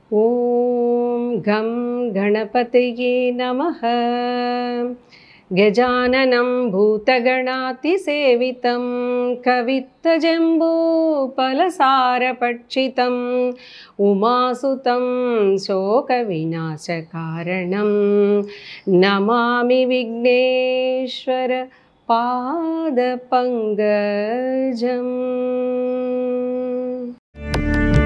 ॐ घं गणपतये नमः गजाननं भूतगणातिसेवितं कवित्तजम्बूफलसारपक्षितम् उमासुतं शोकविनाशकारणं नमामि विघ्नेश्वर पादपङ्कजम्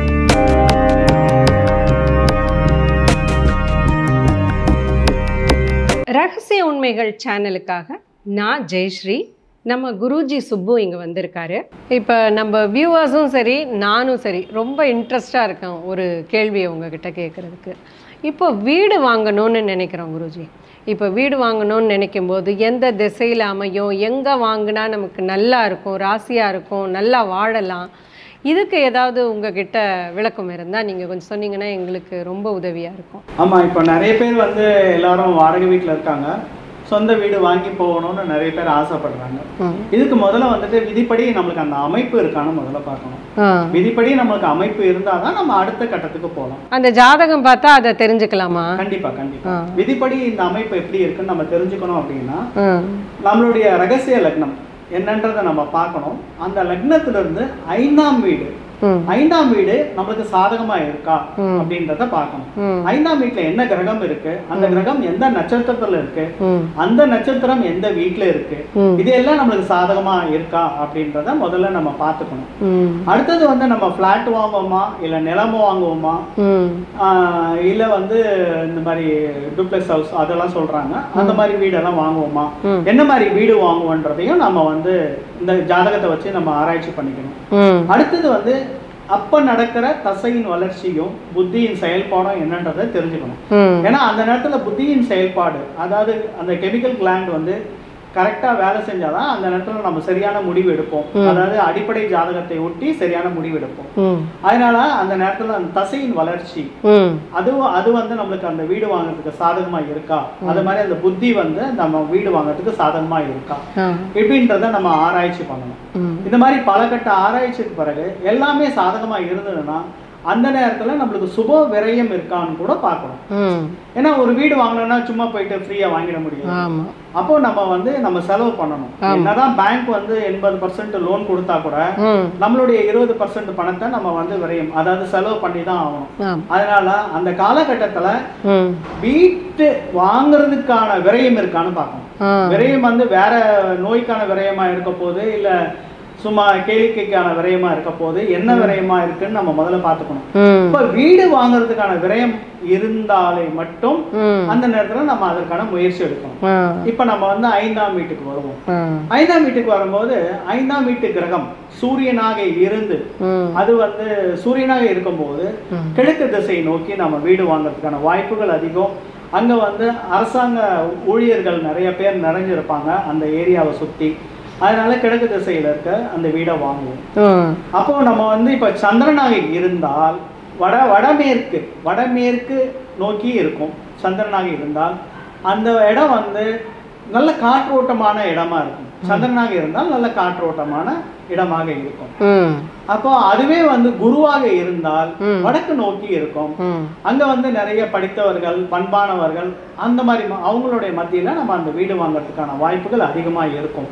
ரகசிய உண்மைகள் சேனலுக்காக நான் ஜெயஸ்ரீ நம்ம குருஜி சுப்பு இங்கே வந்திருக்காரு இப்போ நம்ம வியூவர்ஸும் சரி நானும் சரி ரொம்ப இன்ட்ரெஸ்டாக இருக்கேன் ஒரு கேள்வியை உங்ககிட்ட கேட்குறதுக்கு இப்போ வீடு வாங்கணும்னு நினைக்கிறோம் குருஜி இப்போ வீடு வாங்கணும்னு நினைக்கும் போது எந்த திசையில் அமையும் எங்கே வாங்கினா நமக்கு நல்லா இருக்கும் ராசியாக இருக்கும் நல்லா வாழலாம் இதுக்கு ஏதாவது உங்ககிட்ட விளக்கம் இருந்தால் நீங்கள் கொஞ்சம் சொன்னீங்கன்னா எங்களுக்கு ரொம்ப உதவியாக இருக்கும் ஆமாம் இப்போ நிறைய பேர் வந்து எல்லாரும் வாடகை வீட்டில் இருக்காங்க சொந்த வீடு வாங்கி போகணும்னு நிறைய பேர் ஆசைப்படுறாங்க ம் இதுக்கு முதல்ல வந்துட்டு விதிப்படி நம்மளுக்கு அந்த அமைப்பு இருக்கான்னு முதல்ல பார்க்கணும் ஆ விதிப்படி நம்மளுக்கு அமைப்பு இருந்தால் தான் நம்ம அடுத்த கட்டத்துக்கு போகலாம் அந்த ஜாதகம் பார்த்தா அதை தெரிஞ்சுக்கலாமா கண்டிப்பா கண்டிப்பா ஆ. விதிப்படி இந்த அமைப்பு எப்படி இருக்குன்னு நம்ம தெரிஞ்சுக்கணும் அப்படின்னா ம் நம்மளுடைய ரகசிய லக்னம் என்னன்றதை நம்ம பார்க்கணும் அந்த லக்னத்துல இருந்து ஐந்தாம் வீடு ம் ஐந்தாம் வீடு நம்மளுக்கு சாதகமா இருக்கா ம். அப்படின்றத பார்க்கணும் ம் ஐந்தாம் வீட்டுல என்ன கிரகம் இருக்கு அந்த கிரகம் எந்த நட்சத்திரத்துல இருக்கு ம் அந்த நட்சத்திரம் எந்த வீட்டுல இருக்கு ம் இது எல்லாம் நம்மளுக்கு சாதகமா இருக்கா அப்படின்றத முதல்ல நம்ம பார்த்துக்கணும் ம் அடுத்தது வந்து நம்ம ஃபிளாட் வாங்குவோமா இல்ல நிலமோ வாங்குவோமா ம் ஆஹ் இல்ல வந்து இந்த மாதிரி டூப்ளெக்ஸ் ஹவுஸ் அதெல்லாம் சொல்றாங்க அந்த மாதிரி வீடெல்லாம் வாங்குவோமா ம். என்ன மாதிரி வீடு வாங்குவோன்றதையும் நம்ம வந்து இந்த ஜாதகத்தை வச்சு நம்ம ஆராய்ச்சி பண்ணிக்கணும் ம் அடுத்தது வந்து அப்ப நடக்கிற தசையின் வளர்ச்சியும் புத்தியின் செயல்பாடும் என்னன்றதை தெரிஞ்சுக்கணும் ம் ஏன்னா அந்த நேரத்துல புத்தியின் செயல்பாடு அதாவது அந்த கெமிக்கல் கிளாண்ட் வந்து கரெக்டா வேலை செஞ்சாதான் அந்த நேரத்துல நம்ம சரியான முடிவு எடுப்போம் அதாவது அடிப்படை ஜாதகத்தை ஒட்டி சரியான முடிவு எடுப்போம் ம் அதனால அந்த நேரத்துல அந்த தசையின் வளர்ச்சி ம் அதுவும் அது வந்து நம்மளுக்கு அந்த வீடு வாங்குறதுக்கு சாதகமா இருக்கா அது மாதிரி அந்த புத்தி வந்து நம்ம வீடு வாங்குறதுக்கு சாதகமா இருக்கா ஆ இப்படின்றத நம்ம ஆராய்ச்சி பண்ணணும் ம் இந்த மாதிரி பல கட்ட ஆராய்ச்சிக்கு பிறகு எல்லாமே சாதகமா இருந்ததுன்னா அந்த நேரத்துல நம்மளுக்கு சுப விரயம் இருக்கான்னு கூட பார்க்கணும் ம் ஏன்னா ஒரு வீடு வாங்கணும்னா சும்மா போயிட்டு ஃப்ரீயா வாங்கிட முடியாது ஆமாம் அப்போ நம்ம வந்து நம்ம செலவு பண்ணணும் என்னதான் பேங்க் வந்து எண்பது பர்சன்ட் லோன் கொடுத்தா கூட ம் நம்மளுடைய இருபது பர்சன்ட் பணத்தை நம்ம வந்து விரயம் அதாவது செலவு பண்ணி தான் ஆகணும் ஆமாம் அதனால அந்த காலகட்டத்துல ம் வீட்டு வாங்குறதுக்கான விரயம் இருக்கான்னு பார்க்கணும் ஆ விரயம் வந்து வேற நோய்க்கான விரயமா இருக்க போகுது இல்ல சும்மா கேளிக்கைக்கான விரயமா இருக்க போகுது என்ன விரயமா இருக்குன்னு நம்ம முதல்ல பார்த்துக்கணும் ம் இப்ப வீடு வாங்குறதுக்கான விரயம் இருந்தாலே மட்டும் ம் அந்த நேரத்துல நம்ம அதற்கான முயற்சி எடுக்கணும் ஆ இப்ப நம்ம வந்து ஐந்தாம் வீட்டுக்கு வருவோம் ஆ ஐந்தாம் வீட்டுக்கு வரும்போது ஐந்தாம் வீட்டு கிரகம் சூரியனாக இருந்து ம் அது வந்து சூரியனாக இருக்கும்போது ம். கிழக்கு திசை நோக்கி நம்ம வீடு வாங்குறதுக்கான வாய்ப்புகள் அதிகம் அங்க வந்து அரசாங்க ஊழியர்கள் நிறைய பேர் நிறைஞ்சிருப்பாங்க அந்த ஏரியாவை சுத்தி அதனால கிழக்கு திசையில இருக்க அந்த வீடை வாங்குவோம் ம் அப்போ நம்ம வந்து இப்ப சந்திரனாக இருந்தால் வட வடமேற்கு வடமேற்கு நோக்கி இருக்கும் சந்திரனாக இருந்தால் அந்த இடம் வந்து நல்ல காற்றோட்டமான இடமா இருக்கும் சந்திரனாக இருந்தால் நல்ல காற்றோட்டமான இடமாக இருக்கும் ம் அப்போ அதுவே வந்து குருவாக இருந்தால் ம். வடக்கு நோக்கி இருக்கும் ம் அங்க வந்து நிறைய படித்தவர்கள் பண்பானவர்கள் அந்த மாதிரி ம- அவங்களுடைய மத்தியில நம்ம அந்த வீடு வாங்குறதுக்கான வாய்ப்புகள் அதிகமா இருக்கும்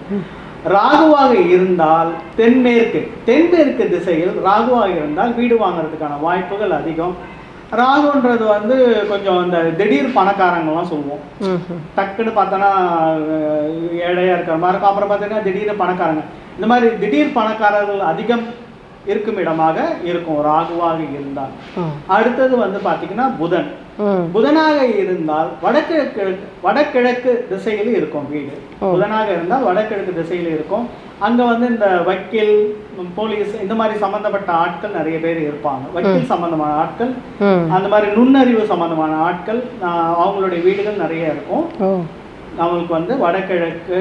ராகுவாக இருந்தால் தென்மேற்கு தென்மேற்கு திசையில் ராகுவாக இருந்தால் வீடு வாங்குறதுக்கான வாய்ப்புகள் அதிகம் ராகுன்றது வந்து கொஞ்சம் இந்த திடீர் பணக்காரங்கலாம் சொல்லுவோம் ம் டக்குன்னு பார்த்தோன்னா அஹ், ஏழையா இருக்கிற மாதிரி இருக்கும் அப்புறம் பார்த்தீங்கன்னா திடீர்னு பணக்காரங்க இந்த மாதிரி திடீர் பணக்காரர்கள் அதிகம் இருக்கும் இடமாக இருக்கும் ராகுவாக இருந்தால் ம் அடுத்தது வந்து பார்த்தீங்கன்னா புதன் ம் புதனாக இருந்தால் வடகிழக்கு வடகிழக்கு திசையில் இருக்கும் வீடு புதனாக இருந்தால் வடகிழக்கு திசையில் இருக்கும் அங்க வந்து இந்த வக்கீல் ம், போலீஸ் இந்த மாதிரி சம்பந்தப்பட்ட ஆட்கள் நிறைய பேர் இருப்பாங்க வக்கீல் சம்பந்தமான ஆட்கள் ம் அந்த மாதிரி நுண்ணறிவு சம்பந்தமான ஆட்கள் ஆஹ், அவங்களுடைய வீடுகள் நிறைய இருக்கும் ஓ அவங்களுக்கு வந்து வடகிழக்கு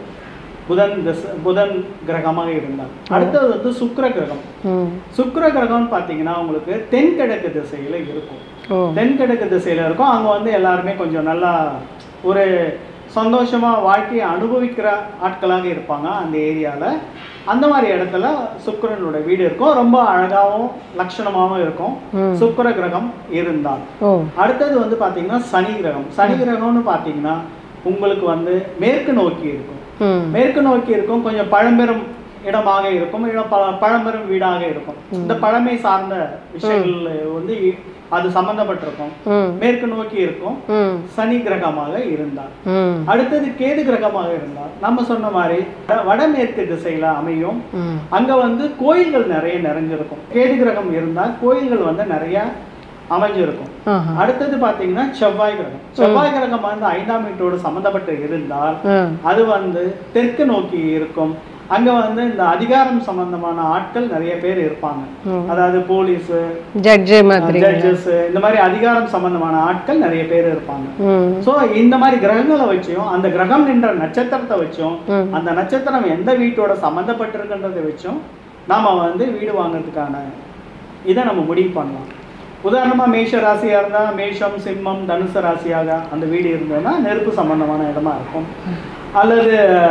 புதன் திசை புதன் கிரகமாக இருந்தால் அடுத்தது வந்து சுக்கிர கிரகம் ம் சுக்கிர கிரகம்னு பார்த்தீங்கன்னா உங்களுக்கு தென்கிழக்கு திசையில இருக்கும் ஓ தென்கிழக்கு திசையில இருக்கும் அங்க வந்து எல்லாருமே கொஞ்சம் நல்லா ஒரு சந்தோஷமா வாழ்க்கையை அனுபவிக்கிற ஆட்களாக இருப்பாங்க அந்த ஏரியால அந்த மாதிரி இடத்துல சுக்கிரனோட வீடு இருக்கும் ரொம்ப அழகாவும் லட்சணமாகவும் இருக்கும் சுக்கிர கிரகம் இருந்தால் ஓ அடுத்தது வந்து பாத்தீங்கன்னா சனி கிரகம் சனி கிரகம்னு பாத்தீங்கன்னா உங்களுக்கு வந்து மேற்கு நோக்கி இருக்கும் ம் மேற்கு நோக்கி இருக்கும் கொஞ்சம் பழம்பெரும் இடமாக இருக்கும் இடம் ப பழம்பெரும் வீடாக இருக்கும் இந்த பழமை சார்ந்த விஷயங்கள் வந்து இ- அது சம்பந்தப்பட்டிருக்கும் ம் மேற்கு நோக்கி இருக்கும் ம் சனி கிரகமாக இருந்தார் ம் அடுத்தது கேது கிரகமாக இருந்தார் நம்ம சொன்ன மாதிரி வட- வடமேற்கு திசையில அமையும் ம் அங்க வந்து கோயில்கள் நிறைய நிறைஞ்சிருக்கும் கேது கிரகம் இருந்தால் கோயில்கள் வந்து நிறைய அமைஞ்சிருக்கும் ஆஹா அடுத்தது பாத்தீங்கன்னா செவ்வாய் கிரகம் செவ்வாய் கிரகம் வந்து ஐந்தாம் வீட்டோடு சம்பந்தப்பட்டு இருந்தால் ம் அது வந்து தெற்கு நோக்கி இருக்கும் அங்க வந்து இந்த அதிகாரம் சம்பந்தமான ஆட்கள் நிறைய பேர் இருப்பாங்க ம். அதாவது போலீஸ் ஜட்ஜு மாதிரி ஜட்ஜஸ் இந்த மாதிரி அதிகாரம் சம்பந்தமான ஆட்கள் நிறைய பேர் இருப்பாங்க ம் சோ இந்த மாதிரி கிரகங்களை வச்சும் அந்த கிரகம் நின்ற நட்சத்திரத்தை வச்சும் ம். அந்த நட்சத்திரம் எந்த வீட்டோட சம்மந்தப்பட்டிருக்கின்றதை வச்சும் நாம வந்து வீடு வாங்குறதுக்கான இதை நம்ம முடிவு பண்ணலாம் உதாரணமா மேஷ ராசியா இருந்தா மேஷம் சிம்மம் தனுசு ராசியாக அந்த வீடு இருந்ததுன்னா நெருப்பு சம்பந்தமான இடமா இருக்கும் அல்லது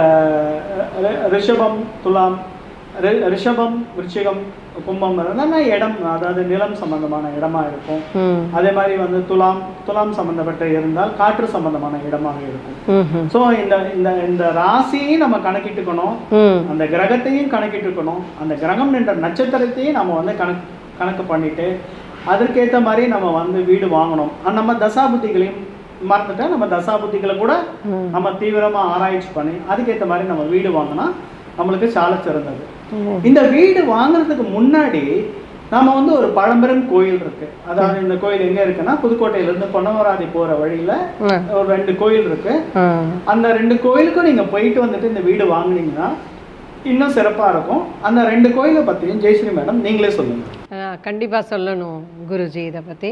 அஹ், ரி- ரிஷபம் துலாம் ரி- ரிஷபம் விருச்சிகம் கும்பம் இருந்தா இடம் அதாவது நிலம் சம்பந்தமான இடமா இருக்கும் ம் அதே மாதிரி வந்து துலாம் துலாம் சம்பந்தப்பட்ட இருந்தால் காற்று சம்பந்தமான இடமாக இருக்கும் ம் ஸோ இந்த இந்த இந்த ராசியையும் நம்ம கணக்கிட்டுக்கணும் ம் அந்த கிரகத்தையும் கணக்கிட்டுக்கணும் அந்த கிரகம் நின்ற நட்சத்திரத்தையும் நம்ம வந்து கணக்கு கணக்கு பண்ணிட்டு அதற்கேற்ற மாதிரி நம்ம வந்து வீடு வாங்கணும் அஹ் நம்ம தசாபுத்திகளையும் மறந்துட்டா நம்ம தசாபுத்திகளை கூட ம். நம்ம தீவிரமா ஆராய்ச்சி பண்ணி அதுக்கேற்ற மாதிரி நம்ம வீடு வாங்கினா நம்மளுக்கு சால சிறந்தது ம். இந்த வீடு வாங்குறதுக்கு முன்னாடி நாம வந்து ஒரு பழம்பெரும் கோயில் இருக்கு அதாவது இந்த கோயில் எங்க இருக்குன்னா புதுக்கோட்டையில இருந்து பொன்னவராதி போற வழியில ம். ஒரு ரெண்டு கோயில் இருக்கு ம். அந்த ரெண்டு கோயிலுக்கும் நீங்க போயிட்டு வந்துட்டு இந்த வீடு வாங்குனீங்கன்னா இன்னும் சிறப்பா இருக்கும் அந்த ரெண்டு கோயிலை பத்தியும் ஜெயஸ்ரீ மேடம் நீங்களே சொல்லுங்க கண்டிப்பாக சொல்லணும் குருஜி இதை பற்றி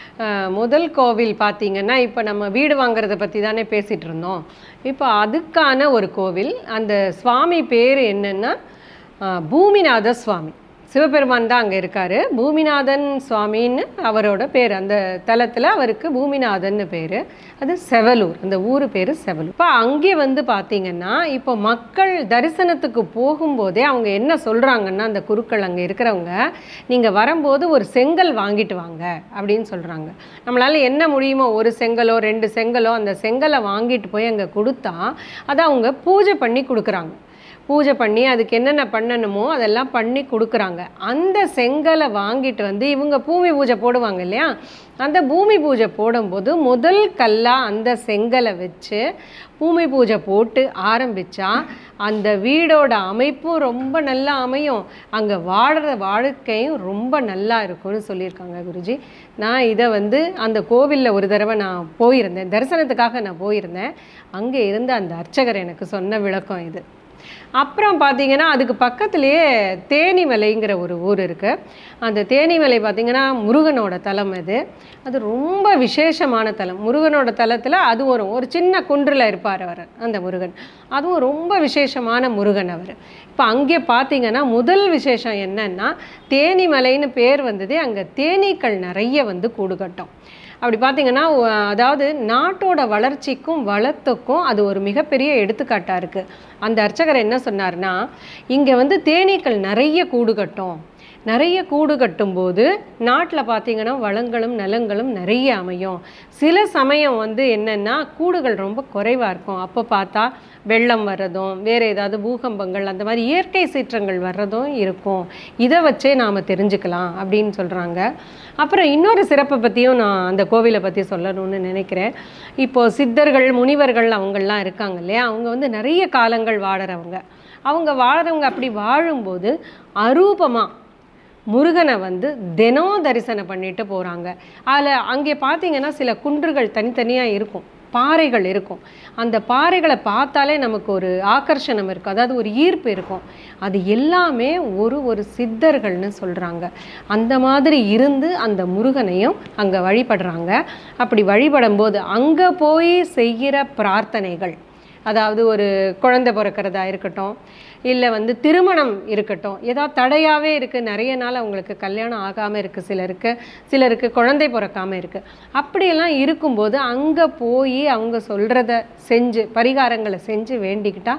முதல் கோவில் பார்த்தீங்கன்னா இப்போ நம்ம வீடு வாங்குறத பற்றி தானே பேசிகிட்டு இருந்தோம் இப்போ அதுக்கான ஒரு கோவில் அந்த சுவாமி பேர் என்னன்னா அஹ், பூமிநாத சுவாமி சிவபெருமான் தான் அங்கே இருக்கார் பூமிநாதன் சுவாமின்னு அவரோட பேர் அந்த தலத்தில் அவருக்கு பூமிநாதன்னு பேர் அது செவலூர் அந்த ஊர் பேர் செவலூர் இப்போ அங்கே வந்து பார்த்தீங்கன்னா இப்போ மக்கள் தரிசனத்துக்கு போகும்போதே அவங்க என்ன சொல்கிறாங்கன்னா அந்த குருக்கள் அங்கே இருக்கிறவங்க நீங்கள் வரும்போது ஒரு செங்கல் வாங்கிட்டு வாங்க அப்படின்னு சொல்கிறாங்க நம்மளால் என்ன முடியுமோ ஒரு செங்கலோ ரெண்டு செங்கலோ அந்த செங்கலை வாங்கிட்டு போய் அங்கே கொடுத்தா அதை அவங்க பூஜை பண்ணி கொடுக்குறாங்க பூஜை பண்ணி அதுக்கு என்னென்ன பண்ணணுமோ அதெல்லாம் பண்ணி கொடுக்குறாங்க அந்த செங்கலை வாங்கிட்டு வந்து இவங்க பூமி பூஜை போடுவாங்க இல்லையா அந்த பூமி பூஜை போடும்போது முதல் கல்லாக அந்த செங்கலை வச்சு பூமி பூஜை போட்டு ஆரம்பித்தா அந்த வீடோட அமைப்பும் ரொம்ப நல்லா அமையும் அங்கே வாடுற வாழ்க்கையும் ரொம்ப நல்லா இருக்கும்னு சொல்லியிருக்காங்க குருஜி நான் இதை வந்து அந்த கோவிலில் ஒரு தடவை நான் போயிருந்தேன் தரிசனத்துக்காக நான் போயிருந்தேன் அங்கே இருந்த அந்த அர்ச்சகர் எனக்கு சொன்ன விளக்கம் இது அப்புறம் பார்த்தீங்கன்னா அதுக்கு பக்கத்துலேயே தேனிமலைங்கிற ஒரு ஊர் இருக்குது அந்த தேனிமலை பார்த்தீங்கன்னா முருகனோட தலம் அது அது ரொம்ப விசேஷமான தலம் முருகனோட தலத்தில் அது வரும் ஒரு சின்ன குன்றில் இருப்பார் அவர் அந்த முருகன் அதுவும் ரொம்ப விசேஷமான முருகன் அவர் இப்போ அங்கே பார்த்தீங்கன்னா முதல் விசேஷம் என்னன்னா தேனிமலைன்னு பேர் வந்ததே அங்கே தேனீக்கள் நிறைய வந்து கூடு கட்டும் அப்படி பார்த்தீங்கன்னா ஒ- அதாவது நாட்டோட வளர்ச்சிக்கும் வளத்துக்கும் அது ஒரு மிகப்பெரிய எடுத்துக்காட்டாக இருக்குது அந்த அர்ச்சகர் என்ன சொன்னார்னா இங்கே வந்து தேனீக்கள் நிறைய கூடு கட்டும் நிறைய கூடு கட்டும்போது நாட்டில் பார்த்தீங்கன்னா வளங்களும் நலங்களும் நிறைய அமையும் சில சமயம் வந்து என்னென்னா கூடுகள் ரொம்ப குறைவாக இருக்கும் அப்போ பார்த்தா வெள்ளம் வர்றதும் வேறு ஏதாவது பூகம்பங்கள் அந்த மாதிரி இயற்கை சீற்றங்கள் வர்றதும் இருக்கும் இதை வச்சே நாம் தெரிஞ்சுக்கலாம் அப்படின்னு சொல்கிறாங்க அப்புறம் இன்னொரு சிறப்பை பற்றியும் நான் அந்த கோவிலை பற்றி சொல்லணும்னு நினைக்கிறேன் இப்போது சித்தர்கள் முனிவர்கள் அவங்கெல்லாம் இருக்காங்க இல்லையா அவங்க வந்து நிறைய காலங்கள் வாடுறவங்க அவங்க வாழுறவங்க அப்படி வாழும்போது அரூபமாக முருகனை வந்து தினம் தரிசனம் பண்ணிட்டு போகிறாங்க அதில் அங்கே பார்த்தீங்கன்னா சில குன்றுகள் தனித்தனியாக இருக்கும் பாறைகள் இருக்கும் அந்த பாறைகளை பார்த்தாலே நமக்கு ஒரு ஆகர்ஷணம் இருக்கும் அதாவது ஒரு ஈர்ப்பு இருக்கும் அது எல்லாமே ஒரு ஒரு சித்தர்கள்னு சொல்கிறாங்க அந்த மாதிரி இருந்து அந்த முருகனையும் அங்கே வழிபடுறாங்க அப்படி வழிபடும்போது அங்கே போய் செய்கிற பிரார்த்தனைகள் அதாவது ஒரு குழந்தை பிறக்கிறதா இருக்கட்டும் இல்லை வந்து திருமணம் இருக்கட்டும் ஏதாவது தடையாகவே இருக்குது நிறைய நாள் அவங்களுக்கு கல்யாணம் ஆகாமல் இருக்குது சிலருக்கு சிலருக்கு குழந்தை பிறக்காமல் இருக்குது அப்படியெல்லாம் இருக்கும்போது அங்கே போய் அவங்க சொல்கிறத செஞ்சு பரிகாரங்களை செஞ்சு வேண்டிக்கிட்டா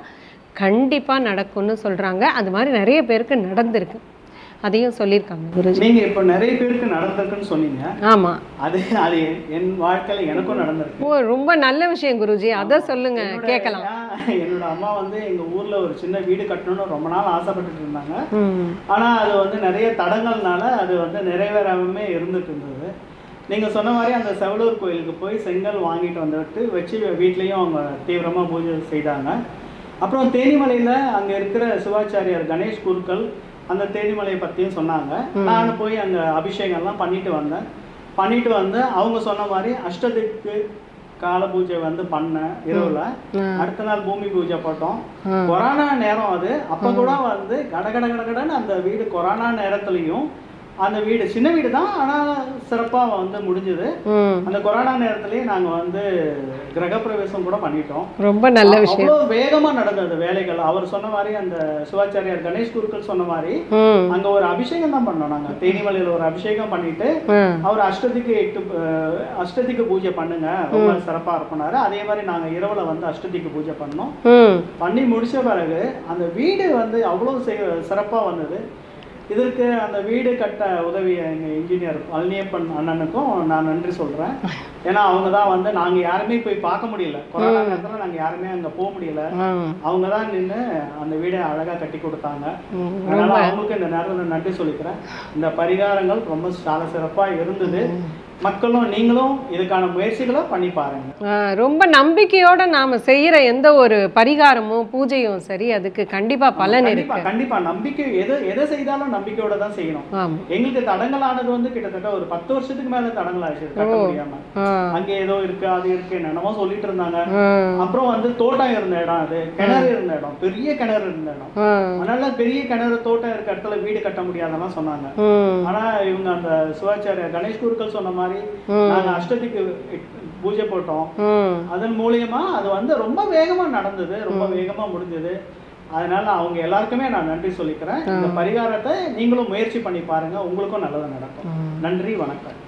கண்டிப்பாக நடக்கும்னு சொல்கிறாங்க அது மாதிரி நிறைய பேருக்கு நடந்திருக்கு அதையும் சொல்லியிருக்காங்க குருஜி நீங்க இப்போ நிறைய பேருக்கு நடந்திருக்குன்னு சொன்னீங்க ஆமாம் அது அது என்- என் வாழ்க்கையில எனக்கும் நடந்திருக்கு ஓ ரொம்ப நல்ல விஷயம் குருஜி அதை சொல்லுங்க என்னோட- கேட்கலாம் ஏன், என்னோட அம்மா வந்து எங்க ஊர்ல ஒரு சின்ன வீடு கட்டணும்னு ரொம்ப நாள் ஆசைப்பட்டுட்டு இருந்தாங்க ம் ஆனா அது வந்து நிறைய தடங்கள்னால அது வந்து நிறைவேறாமமே இருந்துட்டு இருந்தது நீங்க சொன்ன மாதிரி அந்த செவலூர் கோயிலுக்கு போய் செங்கல் வாங்கிட்டு வந்துட்டு வச்சு வீட்லயும் அவங்க தீவிரமா பூஜை செய்தாங்க அப்புறம் தேனிமலையில அங்க இருக்கிற சிவாச்சாரியார் கணேஷ் குருக்கள் அந்த தேனிமலையை பத்தியும் சொன்னாங்க நானும் போய் அங்க அபிஷேகம்லாம் பண்ணிட்டு வந்தேன் பண்ணிட்டு வந்து அவங்க சொன்ன மாதிரி அஷ்டதிக்கு கால பூஜை வந்து பண்ணேன் இரவுல அடுத்த நாள் பூமி பூஜை போட்டோம் கொரோனா நேரம் அது அப்ப கூட வந்து கட கட கட கடன்னு அந்த வீடு கொரோனா நேரத்துலயும் அந்த வீடு சின்ன வீடு தான் ஆனா சிறப்பா வந்து முடிஞ்சது ம் அந்த கொரோனா நேரத்திலேயே நாங்க வந்து கிரகப்பிரவேசம் கூட பண்ணிட்டோம் ரொம்ப நல்ல விஷயம் அவ்வளோ வேகமா நடந்தது வேலைகள் அவர் சொன்ன மாதிரி அந்த சிவாச்சாரியார் கணேஷ் குருக்கள் சொன்ன மாதிரி ம் அங்க ஒரு அபிஷேகம் தான் பண்ணோம் நாங்க தேனிமலையில ஒரு அபிஷேகம் பண்ணிட்டு ம் அவர் அஷ்டதிக்கு எட்டு அஹ், அஷ்டதிக்கு பூஜை பண்ணுங்க ரொம்ப சிறப்பா இருப்பனாரு அதே மாதிரி நாங்க இரவுல வந்து அஷ்டதிக்கு பூஜை பண்ணோம் ம் பண்ணி முடிச்ச பிறகு அந்த வீடு வந்து அவ்வளோ செய்- சிறப்பா வந்தது இதற்கு அந்த வீடு கட்ட உதவிய எங்க இன்ஜினியர் பழனியப்பன் அண்ணனுக்கும் நான் நன்றி சொல்றேன் ஏன்னா அவங்க தான் வந்து நாங்க யாருமே போய் பார்க்க முடியல கொரோனா நேரத்துல நாங்க யாருமே அங்க போக முடியல ம் அவங்க தான் நின்று அந்த வீடை அழகா கட்டி கொடுத்தாங்க ம். அதனால அவங்களுக்கு இந்த நேரத்தில் நன்றி சொல்லிக்கிறேன் இந்த பரிகாரங்கள் ரொம்ப சால சிறப்பா இருந்தது மக்களும் நீங்களும் இதுக்கான முயற்சிகளை பண்ணி பாருங்க ஆ, ரொம்ப நம்பிக்கையோட நாம செய்யற எந்த ஒரு பரிகாரமும் பூஜையும் சரி அதுக்கு கண்டிப்பா பலன் கண்டிப்பா இருக்கு கண்டிப்பா நம்பிக்கை எது எதை செய்தாலும் நம்பிக்கையோட தான் செய்யணும் ஆமா எங்களுக்கு தடங்கலானது வந்து கிட்டத்தட்ட ஒரு பத்து வருஷத்துக்கு மேல தடங்கள் ஆயிடுச்சு கட்ட முடியாம ஆ, அங்க ஏதோ இருக்கு அது இருக்கு என்னென்னமோ சொல்லிட்டு இருந்தாங்க ஆ, அப்புறம் வந்து தோட்டம் இருந்த இடம் அது கிணறு இருந்த இடம் பெரிய கிணறு இருந்த இடம் ஆ, அதனால பெரிய கிணறு தோட்டம் இருக்க இடத்துல வீடு கட்ட முடியாதெல்லாம் சொன்னாங்க ம், ஆனா இவங்க அந்த சிவாச்சாரிய கணேஷ் குருக்கள் சொன்ன மாதிரி நாங்க அஷ்டதிக்கு பூஜை போட்டோம் ம். அதன் மூலியமா அது வந்து ரொம்ப வேகமா நடந்தது ரொம்ப வேகமா முடிஞ்சது அதனால அவங்க எல்லாருக்குமே நான் நன்றி சொல்லிக்கிறேன் இந்த பரிகாரத்தை நீங்களும் முயற்சி பண்ணி பாருங்க உங்களுக்கும் நல்லது நடக்கும் நன்றி வணக்கம்